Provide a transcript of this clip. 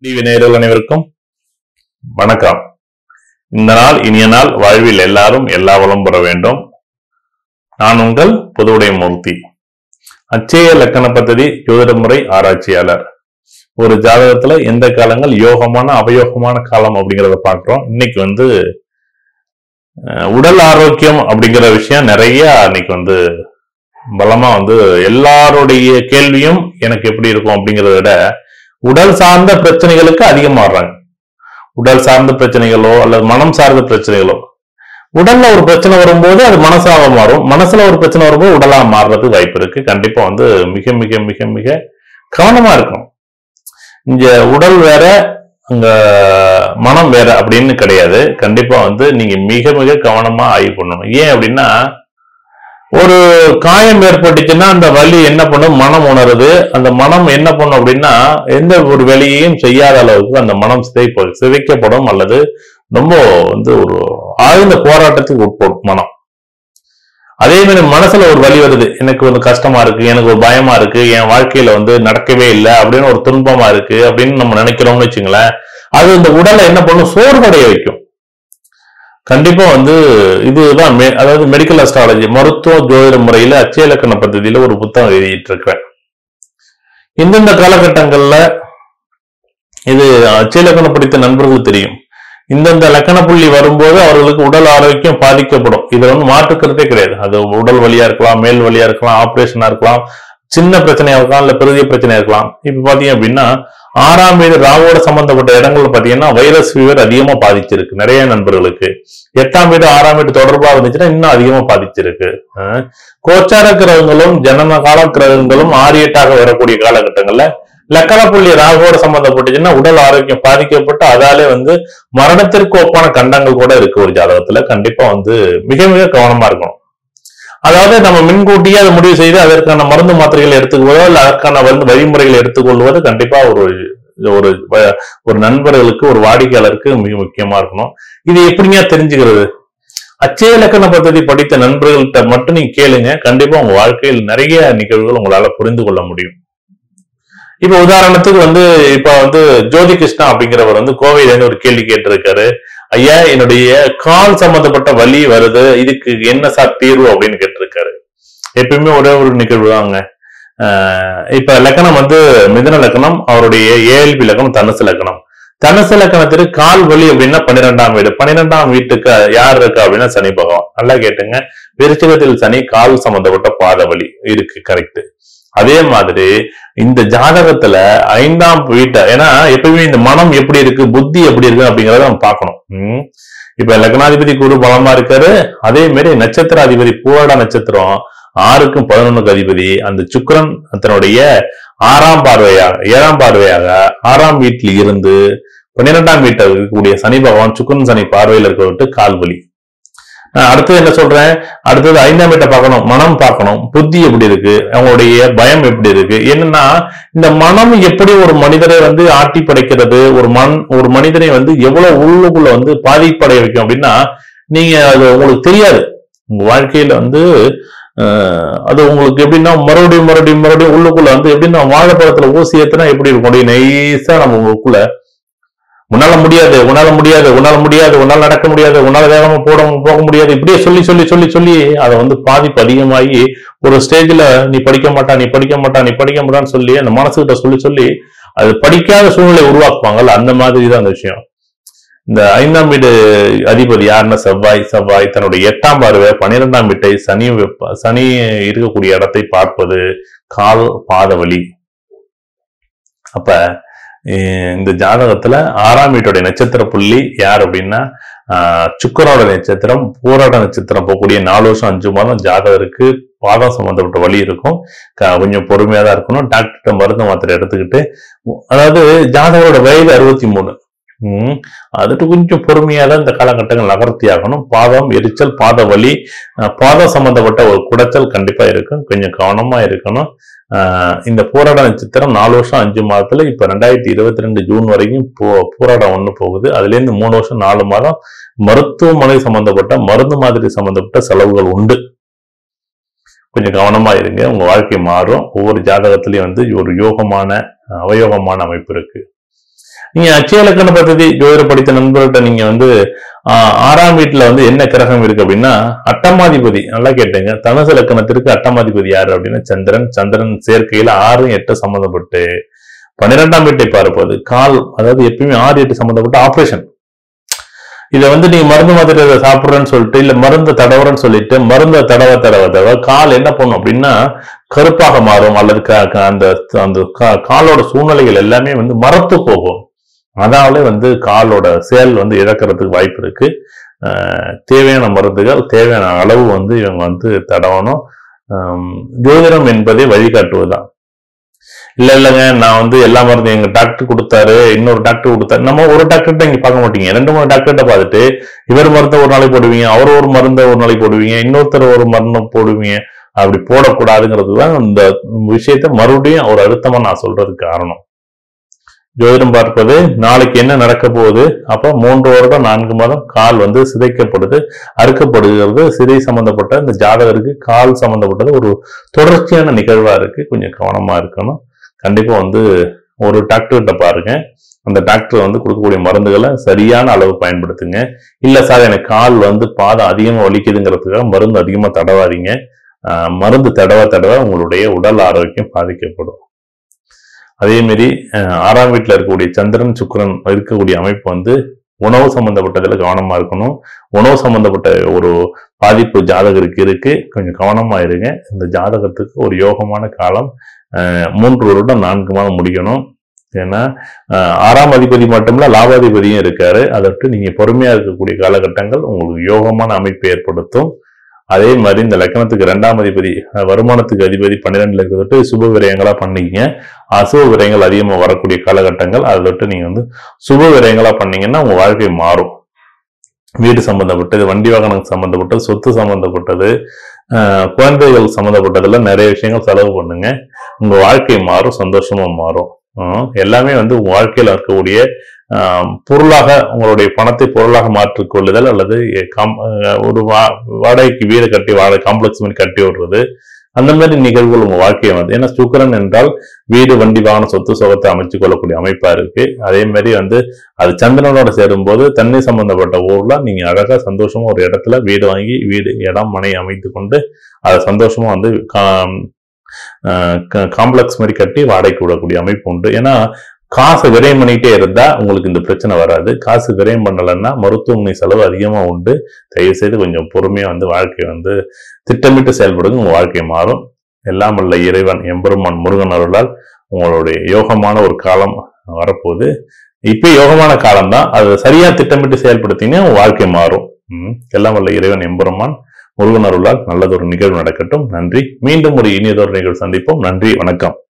TV நேயர்கள் அனைவருக்கும் வணக்கம் இந்த நாள் இனிய நாள் வாழ்வில் எல்லாரும் எல்லா வளம் பெற வேண்டும் நான் உங்கள் புதுவுடை மூர்த்தி அச்சய லக்கண பദ്ധதி ஜோதிட முறை ஆராய்ச்சியாளர் ஒரு ஜாதகத்துல எந்த காலங்கள் யோகமான அபயோகமான காலம் அப்படிங்கறத பார்க்கிறோம் இன்னைக்கு வந்து அஹ், உடல் ஆரோக்கியம் அப்படிங்கிற விஷயம் நிறைய இன்னைக்கு வந்து பலமா வந்து எல்லாருடைய கேள்வியும் எனக்கு எப்படி இருக்கும் அப்படிங்கறத விட உடல் சார்ந்த பிரச்சனைகளுக்கு அதிகமாடுறாங்க உடல் சார்ந்த பிரச்சனைகளோ அல்லது மனம் சார்ந்த பிரச்சனைகளோ உடல்ல ஒரு பிரச்சனை வரும்போது அது மனசாக மாறும் மனசுல ஒரு பிரச்சனை வரும்போது உடலா மாறுறதுக்கு வாய்ப்பு இருக்கு கண்டிப்பா வந்து மிக மிக மிக மிக கவனமா இருக்கும் இங்க உடல் வேற அங்க மனம் வேற அப்படின்னு கிடையாது கண்டிப்பா வந்து நீங்க மிக மிக கவனமா ஆய்வு பண்ணணும் ஏன் அப்படின்னா ஒரு காயம் ஏற்பட்டுச்சுன்னா அந்த வலி என்ன பண்ணும் மனம் உணருது அந்த மனம் என்ன பண்ணும் அப்படின்னா எந்த ஒரு வேலையையும் செய்யாத அளவுக்கு அந்த மனம் சிதைப்ப சிதைக்கப்படும் அல்லது ரொம்ப வந்து ஒரு ஆழ்ந்த போராட்டத்துக்கு உட்படும் மனம் அதே மாதிரி மனசுல ஒரு வலி வருது எனக்கு ஒரு கஷ்டமா இருக்கு எனக்கு ஒரு பயமா இருக்கு என் வாழ்க்கையில வந்து நடக்கவே இல்லை அப்படின்னு ஒரு துன்பமா இருக்கு அப்படின்னு நம்ம நினைக்கிறோம்னு வச்சுங்களேன் அது இந்த உடலை என்ன பண்ணும் சோர்வடைய வைக்கும் கண்டிப்பா வந்து இதுதான் மெ- அதாவது மெடிக்கல் அஸ்ட்ராலஜி மருத்துவ ஜோதிட முறையில அச்சய இலக்கண பദ്ധதியில ஒரு புத்தகம் எழுதிட்டு இருக்கிறேன் இந்தந்த காலகட்டங்கள்ல இது அச்சய இலக்கணம் படித்த நண்பர்களுக்கு தெரியும் இந்தந்த லக்கண புள்ளி வரும்போது அவர்களுக்கு உடல் ஆரோக்கியம் பாதிக்கப்படும் இது வந்து மாற்றுக்கிறதே கிடையாது அது உடல் வலியா இருக்கலாம் மேல் வலியா இருக்கலாம் ஆபரேஷனா இருக்கலாம் சின்ன பிரச்சனையா இருக்கலாம் இல்ல பெரிய பிரச்சனையா இருக்கலாம் இப்ப பாத்தீங்க அப்படின்னா ஆறாம் வீடு ராவோட சம்பந்தப்பட்ட இடங்கள்ல பாத்தீங்கன்னா வைரஸ் ஃபீவர் அதிகமா பாதிச்சிருக்கு நிறைய நண்பர்களுக்கு எட்டாம் வீடு ஆறாம் வீடு தொடர்பா இருந்துச்சுன்னா இன்னும் அதிகமா பாதிச்சிருக்கு அஹ் கோச்சார கிரகங்களும் ஜனன கால கிரகங்களும் ஆறு எட்டாக வரக்கூடிய காலகட்டங்கள்ல லக்கண புள்ளி ராகுவோட சம்பந்தப்பட்டுச்சுன்னா உடல் ஆரோக்கியம் பாதிக்கப்பட்டு அதாலே வந்து மரணத்திற்கு ஒப்பான கண்டங்கள் கூட இருக்கு ஒரு ஜாதகத்துல கண்டிப்பா வந்து மிக மிக கவனமா இருக்கணும் அதாவது நம்ம முன்கூட்டியே அதை முடிவு செய்து அதற்கான மருந்து மாத்திரைகள் எடுத்துக்கொள்வதோ இல்ல அதற்கான வந்து வழிமுறைகளை எடுத்துக்கொள்வது கண்டிப்பா ஒரு ஒரு வ- ஒரு நண்பர்களுக்கு ஒரு வாடிக்கையாளருக்கு மிக முக்கியமா இருக்கணும் இது எப்படிங்க தெரிஞ்சுக்கிறது அச்சய இலக்கண பദ്ധதி படித்த நண்பர்கள்ட்ட மட்டும் நீங்க கேளுங்க கண்டிப்பா உங்க வாழ்க்கையில் நிறைய நிகழ்வுகள் உங்களால புரிந்து கொள்ள முடியும் இப்ப உதாரணத்துக்கு வந்து இப்ப வந்து ஜோதி கிருஷ்ணா அப்படிங்கிறவர் வந்து கோவையில இருந்து ஒரு கேள்வி கேட்டிருக்காரு ஐயா என்னுடைய கால் சம்பந்தப்பட்ட வலி வருது இதுக்கு என்ன சார் தீர்வு அப்படின்னு கேட்டிருக்காரு எப்பயுமே ஒரே ஒரு நிகழ்வு தாங்க ஆஹ் இப்ப லக்கணம் வந்து மிதுன லக்கணம் அவருடைய ஏஎல்பி லக்கணம் தனுசு லக்கணம் தனுசு லக்கணத்திற்கு கால் வலி அப்படின்னா பன்னிரெண்டாம் வீடு பன்னிரெண்டாம் வீட்டுக்கு யார் இருக்கா அப்படின்னா சனி பகவான் நல்லா கேட்டுங்க விருச்சிகத்தில் சனி கால் சம்பந்தப்பட்ட பாத வலி இருக்கு கரெக்ட் அதே மாதிரி இந்த ஜாதகத்துல ஐந்தாம் வீட்டை ஏன்னா எப்பயுமே இந்த மனம் எப்படி இருக்கு புத்தி எப்படி இருக்கு அப்படிங்கறத நம்ம பார்க்கணும் உம் இப்ப லக்னாதிபதி குரு பலமா இருக்காரு அதே மாதிரி நட்சத்திராதிபதி பூராட நட்சத்திரம் ஆறுக்கும் பதினொன்னுக்கு அதிபதி அந்த சுக்கிரன் தன்னுடைய ஆறாம் பார்வையாக ஏழாம் பார்வையாக ஆறாம் வீட்டில் இருந்து பன்னிரெண்டாம் வீட்டில் இருக்கக்கூடிய சனி பகவான் சுக்கிரன் சனி பார்வையில் இருக்க விட்டு கால் வலி அஹ் அடுத்தது என்ன சொல்றேன் அடுத்தது ஐந்தாம் வீட்டை பார்க்கணும் மனம் பார்க்கணும் புத்தி எப்படி இருக்கு அவங்களுடைய பயம் எப்படி இருக்கு என்னன்னா இந்த மனம் எப்படி ஒரு மனிதரை வந்து ஆட்டி படைக்கிறது ஒரு மண் ஒரு மனிதனை வந்து எவ்வளவு உள்ளுக்குள்ள வந்து பாதிப்படைய வைக்கும் அப்படின்னா நீங்க அது உங்களுக்கு தெரியாது உங்க வாழ்க்கையில வந்து அஹ், அது உங்களுக்கு எப்படின்னா மறுபடியும் மறுபடியும் மறுபடியும் உள்ளுக்குள்ள வந்து எப்படின்னா வாழைப்பழத்துல ஊசி ஏத்துனா எப்படி இருக்கும் அப்படியே நைஸா நம்ம உங்களுக்குள்ள உன்னால முடியாது உன்னால முடியாது உன்னால முடியாது உன்னால நடக்க முடியாது உன்னால வேகமா போட போக முடியாது இப்படியே சொல்லி சொல்லி சொல்லி சொல்லி அதை வந்து பாதிப்பு அதிகமாகி ஒரு ஸ்டேஜ்ல நீ படிக்க மாட்டா நீ படிக்க மாட்டா நீ படிக்க மாட்டான்னு சொல்லி அந்த மனசுகிட்ட சொல்லி சொல்லி அது படிக்காத சூழ்நிலை உருவாக்குவாங்கல்ல அந்த மாதிரி தான் அந்த விஷயம் இந்த ஐந்தாம் வீடு அதிபதி யாருன்னா செவ்வாய் செவ்வாய் தன்னுடைய எட்டாம் பார்வை பன்னிரெண்டாம் வீட்டை சனி வெப்ப- சனி இருக்கக்கூடிய இடத்தை பார்ப்பது கால் பாதவலி அப்ப அஹ் இந்த ஜாதகத்துல ஆறாம் வீட்டுடைய நட்சத்திர புள்ளி யார் அப்படின்னா ஆஹ் சுக்கிரனோட நட்சத்திரம் போராட நட்சத்திரம் போகக்கூடிய நாலு வருஷம் அஞ்சு மாதம் ஜாதகருக்கு பாதம் சம்பந்தப்பட்ட வலி இருக்கும் க- கொஞ்சம் பொறுமையா தான் இருக்கணும் டாக்டர்கிட்ட மருந்து மாத்திரை எடுத்துக்கிட்டு அதாவது ஜாதகரோட வயது அறுபத்தி மூணு உம் அதுட்டு கொஞ்சம் பொறுமையா தான் இந்த காலகட்டங்கள் நகர்த்தி ஆகணும் பாதம் எரிச்சல் பாத வலி அஹ் பாதம் சம்பந்தப்பட்ட ஒரு குடைச்சல் கண்டிப்பா இருக்கும் கொஞ்சம் கவனமா இருக்கணும் ஆஹ் இந்த போராட நட்சத்திரம் நாலு வருஷம் அஞ்சு மாதத்துல இப்ப ரெண்டாயிரத்தி இருபத்தி ரெண்டு ஜூன் வரைக்கும் போ போராடம் ஒண்ணு போகுது அதுல இருந்து மூணு வருஷம் நாலு மாதம் மருத்துவமனை சம்பந்தப்பட்ட மருந்து மாதிரி சம்பந்தப்பட்ட செலவுகள் உண்டு கொஞ்சம் கவனமா இருங்க உங்க வாழ்க்கை மாறும் ஒவ்வொரு ஜாதகத்திலயும் வந்து ஒரு யோகமான அவயோகமான அமைப்பு இருக்கு நீங்க அச்சய இலக்கண பദ്ധதி ஜோதிட படித்த நண்பர்கள்ட்ட நீங்க வந்து ஆஹ், ஆறாம் வீட்டுல வந்து என்ன கிரகம் இருக்கு அப்படின்னா அட்டமாதிபதி நல்லா கேட்டுங்க தனுசு லக்கணத்திற்கு அட்டமாதிபதி யாரு அப்படின்னா சந்திரன் சந்திரன் சேர்க்கையில ஆறு எட்டு சம்மந்தப்பட்டு பன்னிரெண்டாம் வீட்டை பார்ப்பது கால் அதாவது எப்பயுமே ஆறு எட்டு சம்மந்தப்பட்ட ஆபரேஷன் இதை வந்து நீங்க மருந்து மாத்திரை இதை சாப்பிடுறேன்னு சொல்லிட்டு இல்ல மருந்து தடவுறேன்னு சொல்லிட்டு மருந்தை தடவ தடவ தடவ கால் என்ன பண்ணும் அப்படின்னா கருப்பாக மாறும் அல்லது க- க- அந்த அந்த கா- காலோட சூழ்நிலைகள் எல்லாமே வந்து மரத்து போகும் அதனாலே வந்து காலோட செயல் வந்து இழக்கிறதுக்கு வாய்ப்பு இருக்கு அஹ் தேவையான மருந்துகள் தேவையான அளவு வந்து இவங்க வந்து தடவணும் ஆம், ஜோதிடம் என்பதே வழிகாட்டுவதுதான் இல்ல இல்லைங்க நான் வந்து எல்லா மருந்தும் எங்க டாக்டர் கொடுத்தாரு இன்னொரு டாக்டர் கொடுத்தாரு நம்ம ஒரு டாக்டர்கிட்ட இங்க பார்க்க மாட்டீங்க ரெண்டு மூணு டாக்டர்கிட்ட பார்த்துட்டு இவர் மருந்தை ஒரு நாளைக்கு போடுவீங்க அவர் ஒரு மருந்தை ஒரு நாளைக்கு போடுவீங்க இன்னொருத்தர் ஒரு மருந்து போடுவீங்க அப்படி போடக்கூடாதுங்கிறது தான் இந்த விஷயத்த மறுபடியும் ஒரு அழுத்தமா நான் சொல்றதுக்கு காரணம் ஜோதிடம் பார்ப்பது நாளைக்கு என்ன நடக்க போகுது அப்ப மூன்று வருடம் நான்கு மாதம் கால் வந்து சிதைக்கப்படுது அறுக்கப்படுகிறது சிதை சம்பந்தப்பட்ட இந்த ஜாதகருக்கு கால் சம்பந்தப்பட்டது ஒரு தொடர்ச்சியான நிகழ்வா இருக்கு கொஞ்சம் கவனமா இருக்கணும் கண்டிப்பா வந்து ஒரு டாக்டர்கிட்ட பாருங்க அந்த டாக்டர் வந்து கொடுக்கக்கூடிய மருந்துகளை சரியான அளவு பயன்படுத்துங்க இல்ல சார் எனக்கு கால் வந்து பாதம் அதிகமா வலிக்குதுங்கிறதுக்காக மருந்து அதிகமா தடவாதீங்க ஆஹ் மருந்து தடவ தடவ உங்களுடைய உடல் ஆரோக்கியம் பாதிக்கப்படும் அதே மாதிரி அஹ் ஆறாம் வீட்டில் இருக்கக்கூடிய சந்திரன் சுக்கிரன் இருக்கக்கூடிய அமைப்பு வந்து உணவு சம்பந்தப்பட்டதுல கவனமா இருக்கணும் உணவு சம்பந்தப்பட்ட ஒரு பாதிப்பு ஜாதகருக்கு இருக்கு கொஞ்சம் கவனமா இருங்க இந்த ஜாதகத்துக்கு ஒரு யோகமான காலம் அஹ் மூன்று வருடம் நான்கு மாதம் முடிக்கணும் ஏன்னா அஹ் ஆறாம் அதிபதி மட்டுமில்ல லாபாதிபதியும் இருக்காரு அதற்கு நீங்க பொறுமையா இருக்கக்கூடிய காலகட்டங்கள் உங்களுக்கு யோகமான அமைப்பை ஏற்படுத்தும் அதே மாதிரி இந்த லக்கணத்துக்கு ரெண்டாம் அதிபதி அஹ் வருமானத்துக்கு அதிபதி பன்னிரெண்டுல இருக்கிறது சுப விரயங்களா பண்ணீங்க அசுப விரயங்கள் அதிகமா வரக்கூடிய காலகட்டங்கள் அதை விட்டு நீங்க வந்து சுப விரயங்களா பண்ணீங்கன்னா உங்க வாழ்க்கை மாறும் வீடு சம்பந்தப்பட்டது வண்டி வாகனம் சம்பந்தப்பட்டது சொத்து சம்பந்தப்பட்டது ஆஹ் குழந்தைகள் சம்பந்தப்பட்டதுல நிறைய விஷயங்கள் செலவு பண்ணுங்க உங்க வாழ்க்கை மாறும் சந்தோஷமா மாறும் ஆஹ் எல்லாமே வந்து உங்க வாழ்க்கையில இருக்கக்கூடிய ஆஹ் பொருளாக உங்களுடைய பணத்தை பொருளாக மாற்றிக் கொள்ளுதல் அல்லது காம்- ஆஹ் ஒரு வா- வாடகைக்கு வீடு கட்டி வாடகை காம்ப்ளெக்ஸ் மாதிரி கட்டி விடுறது அந்த மாதிரி நிகழ்வுகள் உங்க வாழ்க்கையை வந்து ஏன்னா சுக்கிரன் என்றால் வீடு வண்டி வாகன சொத்து சுகத்தை அமைச்சு கொள்ளக்கூடிய அமைப்பா இருக்கு அதே மாதிரி வந்து அது சந்திரனோட சேரும்போது தண்ணி சம்பந்தப்பட்ட ஊர்ல நீங்க அழகா சந்தோஷமா ஒரு இடத்துல வீடு வாங்கி வீடு இடம் மனை அமைத்து கொண்டு அதை சந்தோஷமா வந்து காம்ப்ளெக்ஸ் மாதிரி கட்டி வாடகைக்கு விடக்கூடிய அமைப்பு உண்டு ஏன்னா காசை விரயம் பண்ணிட்டே இருந்தா உங்களுக்கு இந்த பிரச்சனை வராது காசு விரயம் பண்ணலைன்னா மருத்துவமனை செலவு அதிகமா உண்டு தயவு செய்து கொஞ்சம் பொறுமையா வந்து வாழ்க்கையை வந்து திட்டமிட்டு செயல்படுங்க உங்க வாழ்க்கை மாறும் எல்லாம் வல்ல இறைவன் எம்பெருமான் முருகன் அருளால் உங்களுடைய யோகமான ஒரு காலம் வரப்போகுது இப்ப யோகமான காலம் தான் அதை சரியா திட்டமிட்டு செயல்படுத்தினீங்கன்னா உங்க வாழ்க்கை மாறும் ம். எல்லாம் வல்ல இறைவன் எம்பெருமான் முருகன் அருளால் நல்லதொரு நிகழ்வு நடக்கட்டும் நன்றி மீண்டும் ஒரு இனியதொரு நிகழ்வு சந்திப்போம் நன்றி வணக்கம்